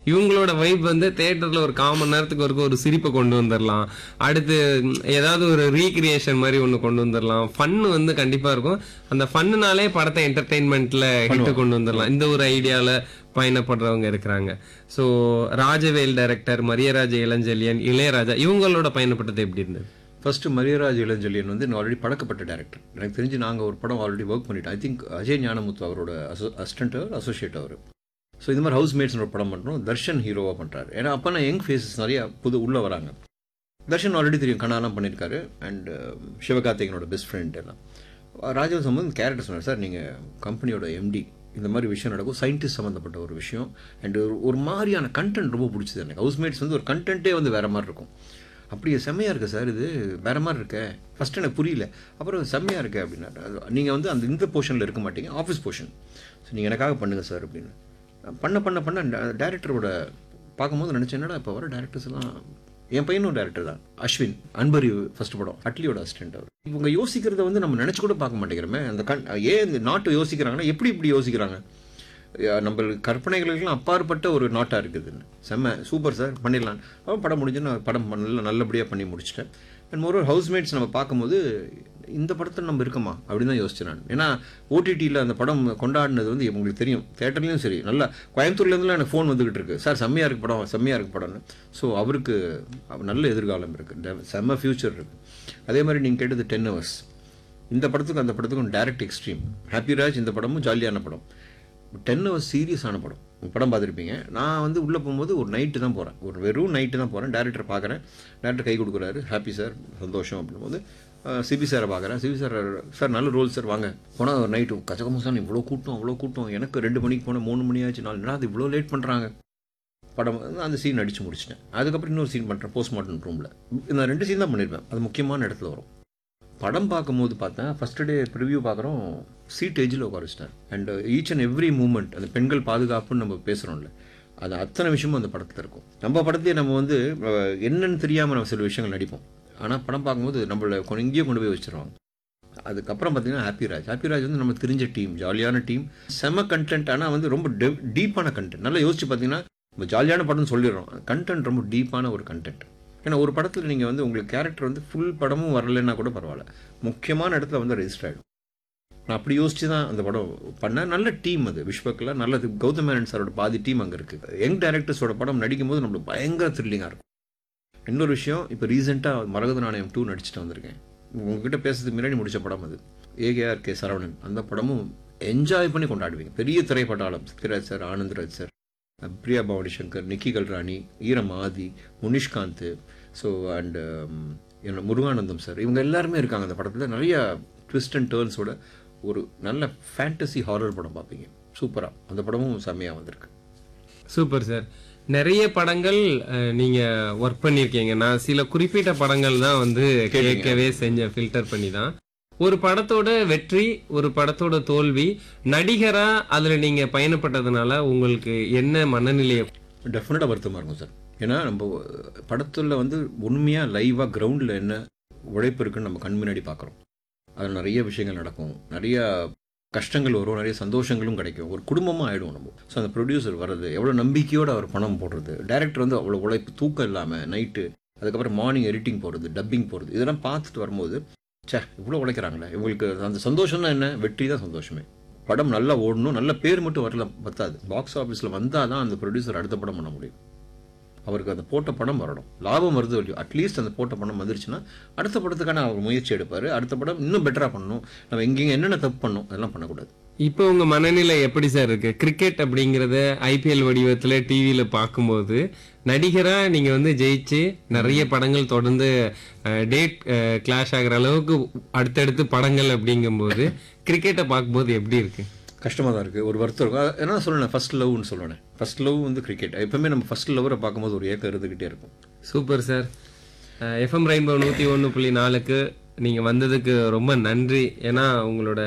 இவங்களோட வைப் வந்து தேட்டர்ல ஒரு கால் மணி நேரத்துக்கு ஒருக்க ஒரு சிரிப்பை கொண்டு வந்துடலாம் அடுத்து ம், ஏதாவது ஒரு ரீக்ரியேஷன் மாதிரி ஒன்று கொண்டு வந்துடலாம் ஃபன் வந்து கண்டிப்பா இருக்கும் அந்த ஃபன்னுனாலே படத்தை என்டர்டெயின்மெண்ட்ல ஹிட் கொண்டு வந்துடலாம் இந்த ஒரு ஐடியால பயணப்படுறவங்க இருக்கிறாங்க ஸோ ராஜவேல் டைரக்டர் மரியராஜ இளஞ்செழியன் இளையராஜா இவங்களோட பயணப்பட்டது எப்படி இருந்தது ஃபர்ஸ்ட் மரியராஜ் இளஞ்செழியன் வந்து ஆல்ரெடி பழக்கப்பட்ட டேரக்டர் எனக்கு தெரிஞ்சு நாங்கள் ஒரு படம் ஆல்ரெடி ஒர்க் பண்ணிட்டோம் ஐ திங்க் அஜய் ஞானமுத்து அவரோட அசிஸ்டன்ட் அவர் அசோசியேட் அவர் ஸோ இந்த மாதிரி ஹவுஸ் மேட்ஸ்னு ஒரு படம் பண்ணுறோம் தர்ஷன் ஹீரோவாக பண்ணுறாரு ஏன்னா அப்போ நான் யங் ஃபேஸஸ் நிறைய புது உள்ளே வராங்க தர்ஷன் ஆல்ரெடி தெரியும் கண்ணாலாம் பண்ணியிருக்காரு அண்ட் சிவகார்த்திகனோட பெஸ்ட் ஃப்ரெண்ட் எல்லாம் ராஜவன் சம்பந்தம் கேரக்டர் சொன்னார் சார் நீங்கள் கம்பெனியோட எம்டி இந்த மாதிரி விஷயம் நடக்கும் சயின்டிஸ்ட் சம்மந்தப்பட்ட ஒரு விஷயம் அண்ட் ஒரு ஒரு மாதிரியான கண்டென்ட் ரொம்ப பிடிச்சது எனக்கு ஹவுஸ்மேட்ஸ் வந்து ஒரு கண்டென்ட்டே வந்து வேறு மாதிரி இருக்கும் அப்படியே செம்மையாக இருக்கு சார் இது வேறு மாதிரி இருக்கே ஃபஸ்ட்டு எனக்கு புரியல அப்புறம் செம்மையாக இருக்கே அப்படின்னாரு நீங்கள் வந்து அந்த இந்த போர்ஷனில் இருக்க மாட்டீங்க ஆஃபீஸ் போர்ஷன் ஸோ நீங்கள் எனக்காக பண்ணுங்கள் சார் அப்படின்னு பண்ண பண்ண பண்ண டேரக்டரோட பார்க்கும்போது நினச்சேன் என்னடா இப்போ வர டேரக்டர்ஸ் எல்லாம் என் பையனும் டேரக்டர் தான் அஸ்வின் அன்பரி ஃபர்ஸ்ட் படம் அட்லியோட அசிஸ்டன்ட் அவர் இவங்க யோசிக்கிறத வந்து நம்ம நினச்சி கூட பார்க்க மாட்டேங்கிறோமே அந்த கண் ஏன் இந்த நாட்டை யோசிக்கிறாங்கன்னா எப்படி இப்படி யோசிக்கிறாங்க அஹ் நம்ம கற்பனைகளுக்கெல்லாம் அப்பாற்பட்ட ஒரு நாட்டாக இருக்குதுன்னு செம்ம சூப்பர் சார் பண்ணிடலாம் அவன் படம் முடிஞ்சுன்னு நான் படம் நல்ல நல்லபடியாக பண்ணி முடிச்சிட்டேன் அண்ட் மோர் ஹவுஸ்மேட்ஸ் நம்ம பார்க்கும்போது இந்த படத்தில் நம்ம இருக்கமா அப்படின்னு தான் யோசிச்சேன் நான் ஏன்னா ஓடிடியில் அந்த படம் கொண்டாடினது வந்து உங்களுக்கு தெரியும் தேட்டர்லேயும் சரி நல்லா கோயம்புத்தூர்லேருந்துலாம் எனக்கு ஃபோன் வந்துகிட்டு இருக்கு சார் செம்மையாக இருக்கு படம் செம்மையாக இருக்கு படம்னு ஸோ அவருக்கு அவர் நல்ல எதிர்காலம் இருக்குது செம்ம ஃப்யூச்சர் இருக்குது அதே மாதிரி நீங்கள் கேட்டது டென் ஹவர்ஸ் இந்த படத்துக்கும் அந்த படத்துக்கும் டைரக்ட் எக்ஸ்ட்ரீம் ஹாப்பிராஜ் இந்த படமும் ஜாலியான படம் டென் ஹவர்ஸ் சீரியஸான படம் படம் பார்த்துருப்பீங்க நான் வந்து உள்ளே போகும்போது ஒரு நைட்டு தான் போகிறேன் ஒரு வெறும் நைட்டு தான் போகிறேன் டேரக்டர் பார்க்குறேன் டேரக்டர் கை கொடுக்குறாரு ஹாப்பி சார் சந்தோஷம் அப்படின்போது சிபி சாரை பார்க்குறேன் சிபி சார் சார் நல்ல ரோல் சார் வாங்க போனால் ஒரு நைட்டு கச்சகமசான் இவ்வளோ கூட்டம் அவ்வளோ கூட்டம் எனக்கு ரெண்டு மணிக்கு போனேன் மூணு மணி ஆச்சு நாலு நேரம் அது இவ்வளோ லேட் பண்ணுறாங்க படம் வந்து அந்த சீன் அடித்து முடிச்சிட்டேன் அதுக்கப்புறம் இன்னொரு சீன் பண்ணுறேன் போஸ்ட்மார்ட்டம் ரூமில் இந்த ரெண்டு சீன் தான் பண்ணியிருப்பேன் அது முக்கியமான இடத்துல வரும் படம் பார்க்கும்போது பார்த்தேன் ஃபஸ்ட் டே ப்ரிவ்யூ பார்க்குறோம் சீட் ஏஜில் உட்கார வச்சிட்டார் and each and every moment அந்த பெண்கள் பாதுகாப்புன்னு நம்ம பேசுகிறோம்ல அது அத்தனை விஷயமும் அந்த படத்தில் இருக்கும் நம்ம படத்தையே நம்ம வந்து அஹ், என்னன்னு தெரியாமல் நம்ம சில விஷயங்கள் நடிப்போம் ஆனால் படம் பார்க்கும்போது நம்மளை கொண்டு இங்கேயே கொண்டு போய் வச்சிருவாங்க அதுக்கப்புறம் பார்த்தீங்கன்னா ஹாப்பிராஜ் ஹாப்பிராஜ் வந்து நம்ம தெரிஞ்ச டீம் ஜாலியான டீம் செம கண்டென்ட் ஆனால் வந்து ரொம்ப டீப்பான கண்டென்ட் நல்லா யோசிச்சு பார்த்தீங்கன்னா நம்ம ஜாலியான படம்னு சொல்லிடுறோம் கண்டென்ட் ரொம்ப டீப்பான ஒரு கண்டென்ட் ஏன்னா ஒரு படத்தில் நீங்கள் வந்து உங்களுக்கு கேரக்டர் வந்து ஃபுல் படமும் வரலைன்னா கூட பரவாயில்ல முக்கியமான இடத்துல வந்து ரெஜிஸ்டர் ஆகிடும் நான் அப்படி யோசிச்சு தான் அந்த படம் பண்ணேன் நல்ல டீம் அது விஸ்வக்கில் நல்லது கௌதம் மேனன் சாரோட பாதி டீம் அங்கே இருக்குது யங் டேரக்டர்ஸோட படம் நடிக்கும்போது நம்மளுக்கு பயங்கர த்ரில்லிங்காக இருக்கும் இன்னொரு விஷயம் இப்போ ரீசெண்டாக மரகத நாணயம் டூ நடிச்சுட்டு வந்திருக்கேன் உங்ககிட்ட பேசுறதுக்கு முன்னாடி முடிச்ச படம் அது ஏகேஆர் கே சரவணன் அந்த படமும் என்ஜாய் பண்ணி கொண்டாடுவீங்க பெரிய திரைப்பட்டாளம் Sathyaraj sir Anandaraj sir Priya Bhavani Shankar Nikki Galrani Eeram Aadhi Munishkanth so and என்ன முருகானந்தம் சார் இவங்க எல்லாருமே இருக்காங்க அந்த படத்தில் நிறைய ட்விஸ்ட் அண்ட் டேர்ன்ஸோட ஒரு நல்ல ஃபேண்டசி ஹாரர் படம் பார்ப்பீங்க சூப்பராக அந்த படமும் செம்மையாக வந்திருக்கு சூப்பர் சார் நிறைய படங்கள் அஹ், நீங்க ஒர்க் பண்ணிருக்கீங்க நான் சில குறிப்பிட்ட படங்கள் தான் வந்து கேட்கவே செஞ்சேன் ஃபில்டர் பண்ணி தான் ஒரு படத்தோட வெற்றி ஒரு படத்தோட தோல்வி நடிகரா அதுல நீங்க பயணப்பட்டதுனால உங்களுக்கு என்ன மனநிலையை டெஃபினட்டாக வருத்தமாக இருக்கும் சார் ஏன்னா நம்ம படத்தில் வந்து உண்மையாக லைவாக கிரவுண்டில் என்ன உழைப்பு இருக்குன்னு நம்ம கண் முன்னாடி பார்க்குறோம் அதில் நிறைய விஷயங்கள் நடக்கும் நிறைய கஷ்டங்கள் வரும் நிறைய சந்தோஷங்களும் கிடைக்கும் ஒரு குடும்பமாக ஆகிடும் நம்ம ஸோ அந்த ப்ரொடியூசர் வர்றது எவ்வளோ நம்பிக்கையோடு அவர் பணம் போடுறது டைரக்டர் வந்து அவ்வளோ உழைப்பு தூக்கம் இல்லாமல் நைட்டு அதுக்கப்புறம் மார்னிங் எடிட்டிங் போகிறது டப்பிங் போகிறது இதெல்லாம் பார்த்துட்டு வரும்போது ச்சே இவ்வளோ உழைக்கிறாங்களே இவங்களுக்கு அந்த சந்தோஷம்னா என்ன வெற்றி தான் சந்தோஷமே படம் நல்லா ஓடணும் நல்ல பேர் மட்டும் வரல பத்தாது பாக்ஸ் ஆஃபீஸில் வந்தால் தான் அந்த ப்ரொடியூசர் அடுத்த படம் பண்ண முடியும் அவருக்கு அந்த போட்ட படம் வரணும் லாபம் வருது இல்லையோ அட்லீஸ்ட் அந்த போட்ட படம் வந்துருச்சுன்னா அடுத்த படத்துக்கான அவர் முயற்சி எடுப்பார் அடுத்த படம் இன்னும் பெட்டராக பண்ணணும் நம்ம எங்கெங்க என்னென்ன தப்பு பண்ணணும் அதெல்லாம் பண்ணக்கூடாது இப்போ உங்க மனநிலை எப்படி சார் இருக்கு கிரிக்கெட் அப்படிங்கறத ஐபிஎல் வடிவத்துல டிவியில பார்க்கும்போது நடிகரா நீங்க வந்து ஜெயிச்சு நிறைய படங்கள் தொடர்ந்து டேட் கிளாஷ் ஆகுற அளவுக்கு அடுத்தடுத்து படங்கள் அப்படிங்கும்போது கிரிக்கெட்டை பார்க்கும்போது எப்படி இருக்கு கஷ்டமாக தான் இருக்குது ஒரு வருத்தம் இருக்கும் அது என்ன சொல்லணும் ஃபர்ஸ்ட் லவ்னு சொல்லுவேன் ஃபர்ஸ்ட் லவ் வந்து கிரிக்கெட் எப்பவுமே நம்ம ஃபர்ஸ்ட் லவ்வரை பார்க்கும்போது ஒரு ஏக்கம் இருந்துக்கிட்டே இருக்கும் சூப்பர் சார் எஃப்எம் ரெயின்போ நூற்றி ஒன்று புள்ளி நாலுக்கு நீங்கள் வந்ததுக்கு ரொம்ப நன்றி ஏன்னா உங்களோட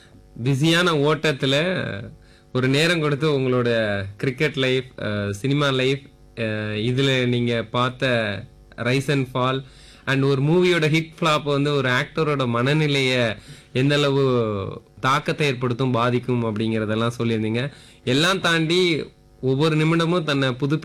பிஸியான ஓட்டத்தில் ஒரு நேரம் கொடுத்து உங்களோட கிரிக்கெட் லைஃப் சினிமா லைஃப் இதில் நீங்கள் பார்த்த ரைஸ் அண்ட் ஃபால் அண்ட் ஒரு மூவியோட ஹிட் ஃப்ளாப் வந்து ஒரு ஆக்டரோட மனநிலையை எந்த அளவு தாக்கத்தை ஏற்படுத்தும் பாதிக்கும் அப்படிங்கிறதெல்லாம் சொல்லியிருந்தீங்க எல்லாம் தாண்டி ஒவ்வொரு நிமிடமும் தன்னை புதுப்பி